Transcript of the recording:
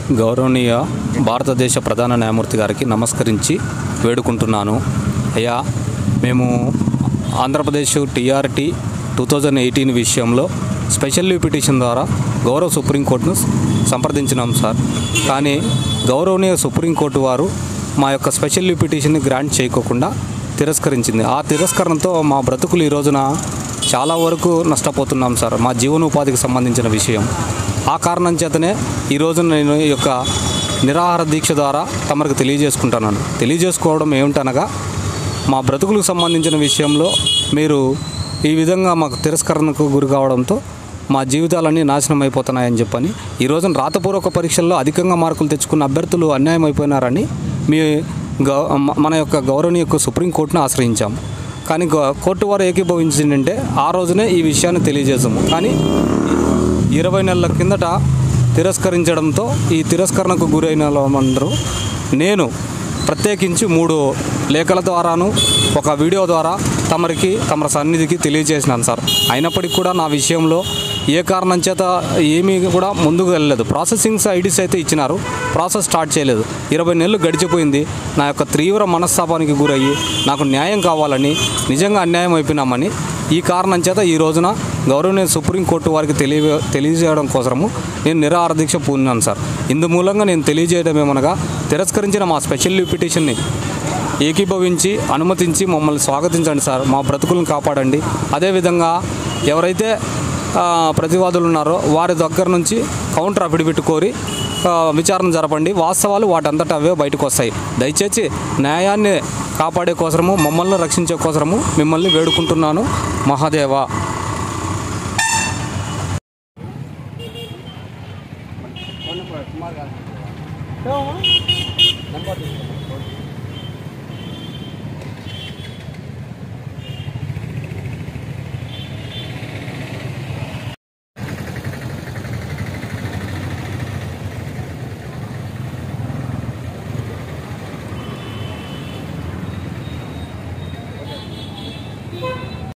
గౌరవనీయ భారతదేశ ప్రధాన న్యాయమూర్తి గారికి నమస్కరించి వేడుకుంటున్నాను అయ్యా మేము Andhra Pradesh TRT two thousand eighteen విషయంలో స్పెషల్ లీవ్ పిటిషన్ ద్వారా గౌరవ సుప్రీంకోర్టును సంప్రదించినాం సార్ కానీ గౌరవనీయ సుప్రీంకోర్టు వారు మా యొక్క స్పెషల్ లీవ్ పిటిషన్ని గ్రాంట్ చేయకోకుండా తిరస్కరించింది ఆ తిరస్కరణతో మా బ్రతుకులు ఈ రోజున చాలా వరకు నష్టపోతున్నాం సార్ మా జీవనోపాధికి సంబంధించిన విషయం ఆ కారణం చేతనే ఈరోజు నేను ఈ యొక్క నిరాహార దీక్ష ద్వారా తమరికి తెలియజేసుకుంటున్నాను తెలియజేసుకోవడం ఏమిటనగా మా బ్రతుకులకు సంబంధించిన విషయంలో మీరు ఈ విధంగా మాకు తిరస్కరణకు గురి కావడంతో మా జీవితాలన్నీ నాశనం అయిపోతున్నాయని చెప్పని ఈ రోజున రాతపూర్వక పరీక్షల్లో అధికంగా మార్కులు తెచ్చుకున్న అభ్యర్థులు అన్యాయం అయిపోయినారని మీ గౌ మ- మన యొక్క గౌరవనీయ సుప్రీంకోర్టును ఆశ్రయించాము కానీ గో- కోర్టు వారు ఏకీభవించిందంటే ఆ రోజునే ఈ విషయాన్ని తెలియజేసాము కానీ ఇరవై నెలల కిందట తిరస్కరించడంతో ఈ తిరస్కరణకు గురైన వాళ్ళందరూ నేను ప్రత్యేకించి మూడు లేఖల ద్వారాను ఒక వీడియో ద్వారా తమరికి తమ సన్నిధికి తెలియజేసినాను సార్ అయినప్పటికీ కూడా నా విషయంలో ఏ కారణం చేత ఏమీ కూడా ముందుకు వెళ్ళలేదు ప్రాసెసింగ్స్ ఐడీస్ అయితే ఇచ్చినారు ప్రాసెస్ స్టార్ట్ చేయలేదు ఇరవై నెలలు గడిచిపోయింది నా యొక్క తీవ్ర మనస్తాపానికి గురయ్యి నాకు న్యాయం కావాలని నిజంగా అన్యాయం అయిపోయినామని ఈ కారణం చేత ఈ రోజున గౌరవనీయ సుప్రీంకోర్టు వారికి తెలియ తెలియజేయడం కోసము నేను నిరాహార దీక్ష పూన్నాను సార్ ఇందు మూలంగా నేను తెలియజేయడం ఏమనగా తిరస్కరించిన మా స్పెషల్ లీవ్ పిటిషన్ని ఏకీభవించి అనుమతించి మమ్మల్ని స్వాగతించండి సార్ మా బ్రతుకులను కాపాడండి అదేవిధంగా ఎవరైతే ఆ, ప్రతివాదులు ఉన్నారో వారి దగ్గర నుంచి కౌంటర్ అఫిడవిట్ కోరి ఆ, విచారణ జరపండి వాస్తవాలు వాటంతట అవే బయటకు వస్తాయి దయచేసి న్యాయాన్ని కాపాడే కోసము మమ్మల్ని రక్షించే కోసము మిమ్మల్ని వేడుకుంటున్నాను మహాదేవా तो